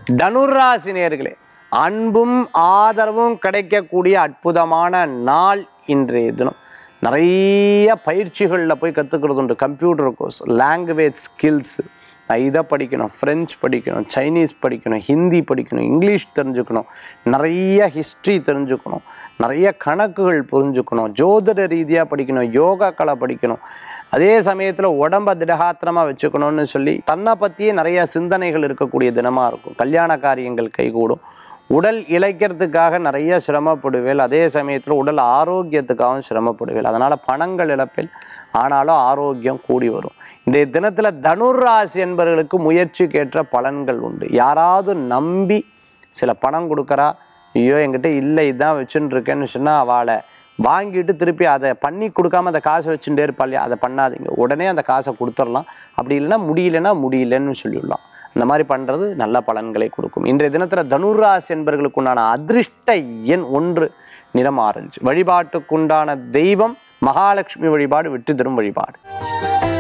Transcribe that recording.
தனுராசி நேர்களே அன்பும் ஆதரவும் கிடைக்கக்கூடிய அற்புதமான நாள் இன்றைய தினம் நிறைய பயிற்சிகளில் போய் கற்றுக்கிறது உண்டு கம்ப்யூட்டர் கோர்ஸ் லாங்குவேஜ் ஸ்கில்ஸ் நான் இதை படிக்கணும் ஃப்ரெஞ்ச் படிக்கணும் சைனீஸ் படிக்கணும் ஹிந்தி படிக்கணும் இங்கிலீஷ் தெரிஞ்சுக்கணும் நிறைய ஹிஸ்ட்ரி தெரிஞ்சுக்கணும் நிறைய கணக்குகள் புரிஞ்சுக்கணும் ஜோதிட ரீதியாக படிக்கணும் யோகா கலை படிக்கணும் அதே சமயத்தில் உடம்ப திடகாத்திரமாக வச்சுக்கணும்னு சொல்லி தன்னை பற்றியே நிறைய சிந்தனைகள் இருக்கக்கூடிய தினமாக இருக்கும் கல்யாண காரியங்கள் கைகூடும் உடல் இழைக்கிறதுக்காக நிறைய சிரமப்படுவேல் அதே சமயத்தில் உடல் ஆரோக்கியத்துக்காகவும் சிரமப்படுவேல் அதனால் பணங்கள் இழப்பில் ஆனாலும் ஆரோக்கியம் கூடி வரும் இன்றைய தினத்தில் தனுராசி என்பவர்களுக்கு முயற்சிக்கேற்ற பலன்கள் உண்டு யாராவது நம்பி சில பணம் கொடுக்குறா ஐயோ என்கிட்ட இல்லை இதான் வச்சுன்னு இருக்கேன்னு சொன்னால் அவளை வாங்கிட்டு திருப்பி அதை பண்ணி கொடுக்காம அந்த காசை வச்சுட்டே இருப்பா இல்லையா அதை பண்ணாதீங்க உடனே அந்த காசை கொடுத்துடலாம் அப்படி இல்லைன்னா முடியலன்னா முடியலன்னு சொல்லிடலாம் இந்த மாதிரி பண்ணுறது நல்ல பலன்களை கொடுக்கும் இன்றைய தினத்தில் தனுராசி என்பவர்களுக்கு உண்டான அதிர்ஷ்ட எண் ஒன்று நிறம் ஆரஞ்சு வழிபாட்டுக்குண்டான தெய்வம் மகாலட்சுமி வழிபாடு வெற்றி தரும் வழிபாடு